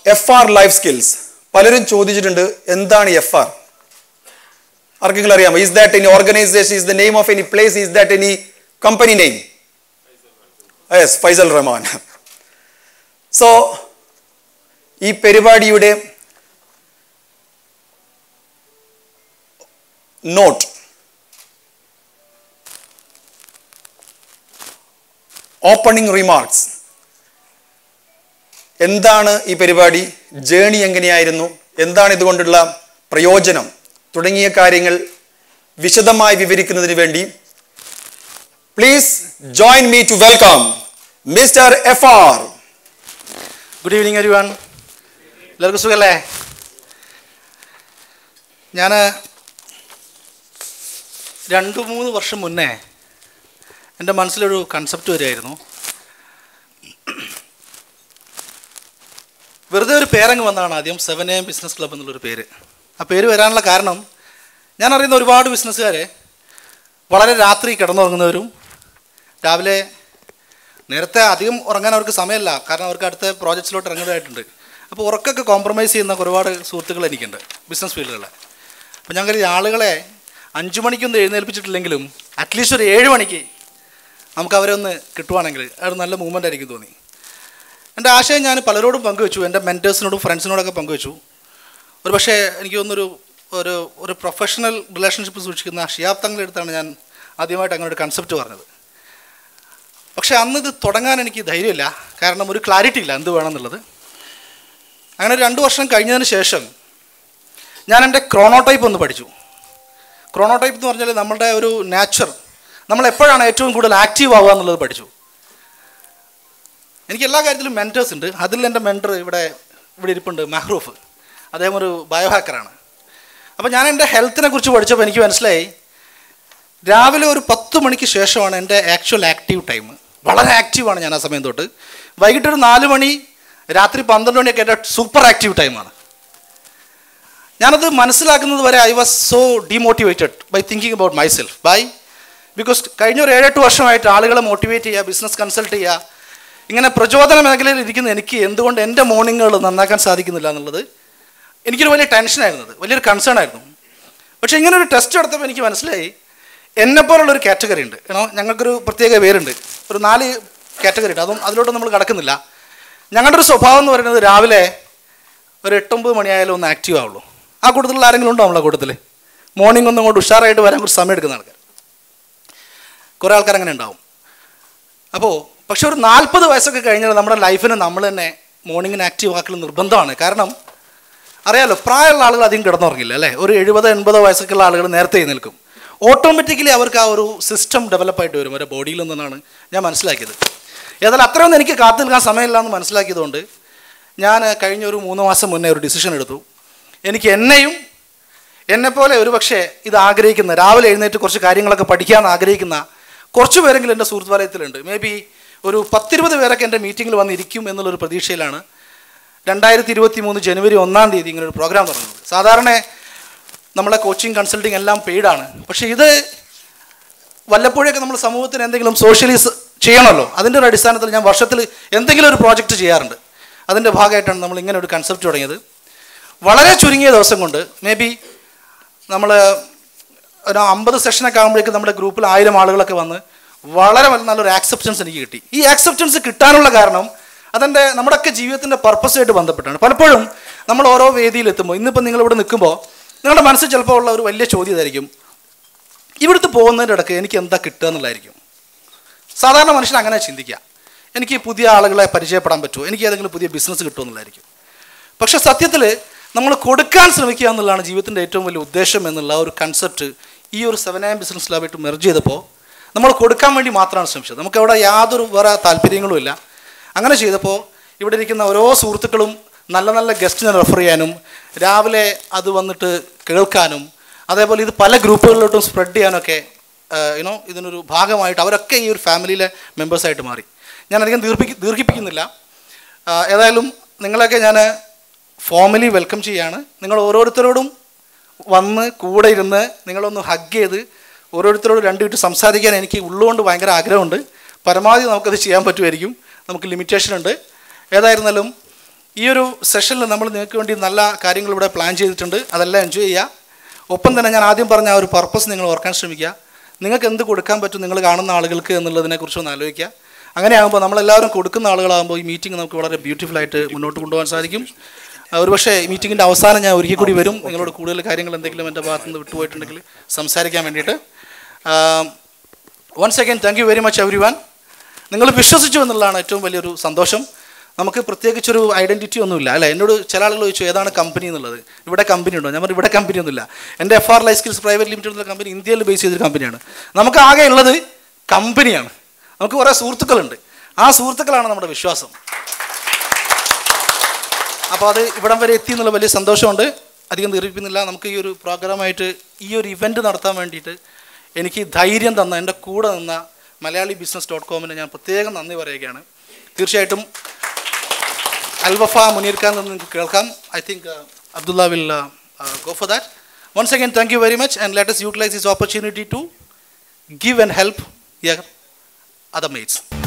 F R life skills പലരും ചോദിച്ചിട്ടുണ്ട് എന്താണ് എഫ് ആർ ആർക്കെങ്കിലും അറിയാമോ is that any organisation is the name of any place is that any company name yes Faisal Rahman so ഈ പരിപാടിയുടെ not opening remarks എന്താണ് ഈ പരിപാടി ജേണി എങ്ങനെയായിരുന്നു എന്താണ് ഇതുകൊണ്ടുള്ള പ്രയോജനം തുടങ്ങിയ കാര്യങ്ങൾ വിശദമായി വിവരിക്കുന്നതിന് വേണ്ടി please join me to welcome mister F R good evening everyone എല്ലാവർക്കും സുഖല്ലേ ഞാൻ രണ്ട് മൂന്ന് വർഷം മുന്നേ എൻ്റെ മനസ്സിലൊരു കൺസെപ്റ്റ് വരികയായിരുന്നു വെറുതെ ഒരു പേരങ്ങ് വന്നതാണ് ആദ്യം സെവൻ എം ബിസിനസ് ക്ലബ് എന്നുള്ളൊരു പേര് ആ പേര് വരാനുള്ള കാരണം ഞാൻ അറിയുന്ന ഒരുപാട് ബിസിനസ്സുകാരെ വളരെ രാത്രി കിടന്നുറങ്ങുന്നവരും രാവിലെ നേരത്തെ അധികം ഉറങ്ങാൻ അവർക്ക് സമയമില്ല കാരണം അവർക്ക് അടുത്ത പ്രോജക്ട്സിലോട്ട് ഇറങ്ങേണ്ടതായിട്ടുണ്ട് അപ്പോൾ ഉറക്കൊക്കെ കോംപ്രമൈസ് ചെയ്യുന്ന ഒരുപാട് സുഹൃത്തുക്കൾ എനിക്കുണ്ട് ബിസിനസ് ഫീൽഡുകളിൽ അപ്പോൾ ഞങ്ങൾ ഈ ആളുകളെ അഞ്ച് മണിക്കൊന്നും എഴുന്നേൽപ്പിച്ചിട്ടില്ലെങ്കിലും അറ്റ്ലീസ്റ്റ് ഒരു ഏഴ് മണിക്ക് നമുക്ക് അവരെ ഒന്ന് കിട്ടുവാണെങ്കിൽ അത് നല്ല മൂവ്മെൻ്റ് ആയിരിക്കും തോന്നി എൻ്റെ ആശയം ഞാൻ പലരോടും പങ്കുവെച്ചു എൻ്റെ മെൻറ്റേഴ്സിനോടും ഫ്രണ്ട്സിനോടൊക്കെ പങ്കുവെച്ചു ഒരു പക്ഷേ എനിക്ക് തോന്നുന്നൊരു ഒരു ഒരു പ്രൊഫഷണൽ റിലേഷൻഷിപ്പ് സൂക്ഷിക്കുന്ന ഷിയാബ് തങ്ങളുടെ അടുത്താണ് ഞാൻ ആദ്യമായിട്ട് അങ്ങനെ ഒരു കൺസെപ്റ്റ് പറഞ്ഞത് പക്ഷേ അന്ന് ഇത് തുടങ്ങാൻ എനിക്ക് ധൈര്യമില്ല കാരണം ഒരു ക്ലാരിറ്റി ഇല്ല എന്ത് വേണമെന്നുള്ളത് അങ്ങനെ ഒരു രണ്ട് വർഷം കഴിഞ്ഞതിന് ശേഷം ഞാൻ എൻ്റെ ക്രോണോടൈപ്പ് ഒന്ന് പഠിച്ചു ക്രോണോടൈപ്പ് എന്ന് പറഞ്ഞാൽ നമ്മുടെ ഒരു നാച്ചർ നമ്മൾ എപ്പോഴാണ് ഏറ്റവും കൂടുതൽ ആക്റ്റീവ് ആവുക എന്നുള്ളത് പഠിച്ചു എനിക്ക് എല്ലാ കാര്യത്തിലും മെൻറ്റേഴ്സ് ഉണ്ട് അതിൽ എൻ്റെ മെൻറ്റർ ഇവിടെ ഇവിടെ ഇരിപ്പുണ്ട് മെഹ്റൂഫ് അദ്ദേഹം ഒരു ബയോ ഹാക്കറാണ് അപ്പോൾ ഞാൻ എൻ്റെ ഹെൽത്തിനെ കുറിച്ച് പഠിച്ചപ്പോൾ എനിക്ക് മനസ്സിലായി രാവിലെ ഒരു പത്ത് മണിക്ക് ശേഷമാണ് എൻ്റെ ആക്ച്വൽ ആക്റ്റീവ് ടൈം വളരെ ആക്റ്റീവാണ് ഞാൻ ആ സമയം തൊട്ട് വൈകിട്ട് ഒരു നാല് മണി രാത്രി പന്ത്രണ്ട് മണിയൊക്കെ എൻ്റെ സൂപ്പർ ആക്റ്റീവ് ടൈമാണ് ഞാനത് മനസ്സിലാക്കുന്നത് വരെ I was so demotivated by thinking about myself by because കഴിഞ്ഞ ഒരു ഏഴെട്ട് വർഷമായിട്ട് ആളുകളെ മോട്ടിവേറ്റ് ചെയ്യുക ബിസിനസ് കൺസൾട്ട് ചെയ്യുക ഇങ്ങനെ പ്രചോദന മേഖലയിൽ ഇരിക്കുന്ന എനിക്ക് എന്തുകൊണ്ട് എൻ്റെ മോർണിംഗുകൾ നന്നാക്കാൻ സാധിക്കുന്നില്ല എന്നുള്ളത് എനിക്കൊരു വലിയ ടെൻഷനായിരുന്നത് വലിയൊരു കൺസേൺ ആയിരുന്നു പക്ഷേ ഇങ്ങനെ ഒരു ടെസ്റ്റ് എടുത്തപ്പോൾ എനിക്ക് മനസ്സിലായി എന്നെപ്പോലുള്ള ഒരു കാറ്റഗറി ഉണ്ട് ഏണോ ഞങ്ങൾക്കൊരു പ്രത്യേക പേരുണ്ട് ഒരു നാല് കാറ്റഗറി ഉണ്ട് അതും അതിലോട്ട് നമ്മൾ കിടക്കുന്നില്ല ഞങ്ങളുടെ ഒരു സ്വഭാവം എന്ന് പറയുന്നത് രാവിലെ ഒരു എട്ടൊമ്പത് മണിയായാലും ഒന്ന് ആക്റ്റീവ് ആവുള്ളൂ ആ കൂട്ടത്തിലുള്ള ആരെങ്കിലും ഉണ്ടോ നമ്മളെ കൂട്ടത്തിൽ മോർണിംഗ് ഒന്നും കൊണ്ട് ഉഷാറായിട്ട് വരാൻ കുറച്ച് സമയം എടുക്കുന്ന ആൾക്കാർ കുറേ ആൾക്കാർ അങ്ങനെ ഉണ്ടാവും അപ്പോൾ പക്ഷെ ഒരു നാൽപ്പത് വയസ്സൊക്കെ കഴിഞ്ഞാൽ നമ്മുടെ ലൈഫിന് നമ്മൾ തന്നെ മോർണിംഗിന് ആക്റ്റീവ് ആക്കൽ നിർബന്ധമാണ് കാരണം അറിയാലോ പ്രായമുള്ള ആളുകൾ അധികം കിടന്നുറങ്ങില്ല അല്ലേ ഒരു എഴുപത് എൺപതോ വയസ്സൊക്കെയുള്ള ആളുകൾ നേരത്തെ നിൽക്കും ഓട്ടോമാറ്റിക്കലി അവർക്ക് ആ ഒരു സിസ്റ്റം ഡെവലപ്പായിട്ട് വരും അവരുടെ ബോഡിയിൽ നിന്നാണ് ഞാൻ മനസ്സിലാക്കിയത് ഏതായാലും അത്രയൊന്നും എനിക്ക് കാത്തു നിൽക്കാൻ സമയമില്ല എന്ന് മനസ്സിലാക്കിയതുകൊണ്ട് ഞാൻ കഴിഞ്ഞ ഒരു മൂന്ന് മാസം മുന്നേ ഒരു ഡിസിഷൻ എടുത്തു എനിക്ക് എന്നെയും എന്നെപ്പോലെ ഒരുപക്ഷെ ഇത് ആഗ്രഹിക്കുന്ന രാവിലെ എഴുന്നേറ്റ് കുറച്ച് കാര്യങ്ങളൊക്കെ പഠിക്കാൻ ആഗ്രഹിക്കുന്ന കുറച്ച് പേരെങ്കിലും എൻ്റെ സുഹൃത്ത് വലയത്തിലുണ്ട് മേ ബി ഒരു പത്തിരുപത് പേരൊക്കെ എൻ്റെ മീറ്റിങ്ങിൽ വന്നിരിക്കും എന്നുള്ളൊരു പ്രതീക്ഷയിലാണ് രണ്ടായിരത്തി ഇരുപത്തി മൂന്ന് ജനുവരി ഒന്നാം തീയതി ഇങ്ങനെ ഒരു പ്രോഗ്രാം തുടങ്ങുന്നത് സാധാരണ നമ്മളെ കോച്ചിങ് കൺസൾട്ടിങ് എല്ലാം പെയ്ഡാണ് പക്ഷേ ഇത് വല്ലപ്പോഴൊക്കെ നമ്മൾ സമൂഹത്തിന് എന്തെങ്കിലും സോഷ്യലൈസ് ചെയ്യണമല്ലോ അതിൻ്റെ ഒരു അടിസ്ഥാനത്തിൽ ഞാൻ വർഷത്തിൽ എന്തെങ്കിലും ഒരു പ്രോജക്റ്റ് ചെയ്യാറുണ്ട് അതിൻ്റെ ഭാഗമായിട്ടാണ് നമ്മൾ ഇങ്ങനെ ഒരു കൺസെപ്റ്റ് തുടങ്ങിയത് വളരെ ചുരുങ്ങിയ ദിവസം കൊണ്ട് മേ ബി നമ്മൾ ഒരു അമ്പത് സെഷനൊക്കെ ആകുമ്പോഴേക്കും നമ്മുടെ ഗ്രൂപ്പിൽ ആയിരം ആളുകളൊക്കെ വന്ന് വളരെ വല്ല- നല്ലൊരു ആക്സെപ്റ്റൻസ് എനിക്ക് കിട്ടി ഈ ആക്സെപ്റ്റൻസ് കിട്ടാനുള്ള കാരണം അതെൻ്റെ നമ്മുടെയൊക്കെ ജീവിതത്തിൻ്റെ പർപ്പസായിട്ട് ബന്ധപ്പെട്ടാണ് പലപ്പോഴും നമ്മൾ ഓരോ വേദിയിൽ എത്തുമ്പോൾ ഇന്നിപ്പോൾ നിങ്ങളിവിടെ നിൽക്കുമ്പോൾ നിങ്ങളുടെ മനസ്സിൽ ചിലപ്പോൾ ഉള്ള ഒരു വലിയ ചോദ്യം ഇതായിരിക്കും ഇവിടുത്തെ പോകുന്നതിൻ്റെ ഇടയ്ക്ക് എനിക്ക് എന്താ കിട്ടുക എന്നുള്ളതായിരിക്കും സാധാരണ മനുഷ്യൻ അങ്ങനെ ചിന്തിക്കുക എനിക്ക് പുതിയ ആളുകളെ പരിചയപ്പെടാൻ പറ്റുമോ എനിക്ക് ഏതെങ്കിലും പുതിയ ബിസിനസ് കിട്ടുമോ എന്നുള്ളതായിരിക്കും പക്ഷെ സത്യത്തിൽ നമ്മൾ കൊടുക്കാൻ ശ്രമിക്കുക എന്നുള്ളതാണ് ജീവിതത്തിൻ്റെ ഏറ്റവും വലിയ ഉദ്ദേശം എന്നുള്ള ഒരു കൺസെപ്റ്റ് ഈ ഒരു സെവൻ ആം ബിസിനസ് ലാബായിട്ട് മെർജ് ചെയ്തപ്പോൾ നമ്മൾ കൊടുക്കാൻ വേണ്ടി മാത്രമാണ് ശ്രമിച്ചത് നമുക്ക് അവിടെ യാതൊരു വേറെ താല്പര്യങ്ങളും ഇല്ല അങ്ങനെ ചെയ്തപ്പോൾ ഇവിടെ ഇരിക്കുന്ന ഓരോ സുഹൃത്തുക്കളും നല്ല നല്ല ഗസ്റ്റിനെ റെഫർ ചെയ്യാനും രാവിലെ അത് വന്നിട്ട് കേൾക്കാനും അതേപോലെ ഇത് പല ഗ്രൂപ്പുകളിലോട്ടും സ്പ്രെഡ് ചെയ്യാനൊക്കെ യുനോ ഇതിനൊരു ഭാഗമായിട്ട് അവരൊക്കെ ഈ ഒരു ഫാമിലിയിലെ മെമ്പേഴ്സായിട്ട് മാറി ഞാൻ അധികം ദീർഘിപ്പി ദീർഘിപ്പിക്കുന്നില്ല ആ, ഏതായാലും നിങ്ങളെയൊക്കെ ഞാൻ ഫോമലി വെൽക്കം ചെയ്യാണ് നിങ്ങൾ ഓരോരുത്തരോടും വന്ന് കൂടെ ഇരുന്ന് നിങ്ങളൊന്ന് ഹഗ് ചെയ്ത് ഓരോരുത്തരോട് രണ്ട് വിട്ട് സംസാരിക്കാൻ എനിക്ക് ഉള്ളുകൊണ്ട് ഭയങ്കര ആഗ്രഹമുണ്ട് പരമാവധി നമുക്കത് ചെയ്യാൻ പറ്റുമായിരിക്കും നമുക്ക് ലിമിറ്റേഷൻ ഉണ്ട് ഏതായിരുന്നാലും ഈ ഒരു സെഷനിൽ നമ്മൾ നിങ്ങൾക്ക് വേണ്ടി നല്ല കാര്യങ്ങൾ ഇവിടെ പ്ലാൻ ചെയ്തിട്ടുണ്ട് അതെല്ലാം എൻജോയ് ചെയ്യുക ഒപ്പം തന്നെ ഞാൻ ആദ്യം പറഞ്ഞ ആ ഒരു പർപ്പസ് നിങ്ങൾ ഓർക്കാൻ ശ്രമിക്കുക നിങ്ങൾക്ക് എന്ത് കൊടുക്കാൻ പറ്റും നിങ്ങൾ കാണുന്ന ആളുകൾക്ക് എന്നുള്ളതിനെക്കുറിച്ച് ഒന്ന് ആലോചിക്കുക അങ്ങനെയാകുമ്പോൾ നമ്മളെല്ലാവരും കൊടുക്കുന്ന ആളുകളാകുമ്പോൾ ഈ മീറ്റിംഗ് നമുക്ക് വളരെ ബ്യൂട്ടിഫുൾ ആയിട്ട് മുന്നോട്ട് കൊണ്ടുപോകാൻ സാധിക്കും ആ, ഒരുപക്ഷേ ഈ മീറ്റിങ്ങിൻ്റെ അവസാനം ഞാൻ ഒരിക്കൽ കൂടി വരും നിങ്ങളോട് കൂടുതൽ കാര്യങ്ങൾ എന്തെങ്കിലും എൻ്റെ ഭാഗത്ത് നിന്ന് വിട്ടുപോയിട്ടുണ്ടെങ്കിൽ സംസാരിക്കാൻ വേണ്ടിയിട്ട് once again thank you very much everyone നിങ്ങൾ വിശ്വസിച്ചു എന്നുള്ളതാണ് ഏറ്റവും വലിയൊരു സന്തോഷം നമുക്ക് പ്രത്യേകിച്ചൊരു ഐഡൻറ്റിറ്റി ഒന്നുമില്ല അല്ല എന്നോട് ചില ആളുകൾ ചോദിച്ചു ഏതാണ് കമ്പനി എന്നുള്ളത് ഇവിടെ കമ്പനി ഉണ്ടോ ഞാൻ പറഞ്ഞു ഇവിടെ കമ്പനി ഒന്നുമില്ല എൻ്റെ F R life skills private limited എന്ന കമ്പനി ഇന്ത്യയിൽ ബേസ് ചെയ്തൊരു കമ്പനിയാണ് നമുക്ക് ആകെ ഉള്ളത് കമ്പനിയാണ് നമുക്ക് കുറേ സുഹൃത്തുക്കളുണ്ട് ആ സുഹൃത്തുക്കളാണ് നമ്മുടെ വിശ്വാസം അപ്പോൾ അത് ഇവിടം വരെ എത്തി എന്നുള്ള വലിയ സന്തോഷമുണ്ട് അധികം ദീർഘിപ്പിക്കുന്നില്ല നമുക്ക് ഈ ഒരു പ്രോഗ്രാമായിട്ട് ഈ ഒരു ഇവൻറ്റ് നടത്താൻ വേണ്ടിയിട്ട് എനിക്ക് ധൈര്യം തന്ന എൻ്റെ കൂടെ നിന്ന മലയാളി ബിസിനസ് ഡോട്ട് കോമിന് ഞാൻ പ്രത്യേകം നന്ദി പറയുകയാണ് തീർച്ചയായിട്ടും അൽവഫ മുനീർ ഖാൻ എന്ന് നിങ്ങൾക്ക് കേൾക്കാം I think Abdullah will go for that once again thank you very much and let us utilise this opportunity to give and help your other mates.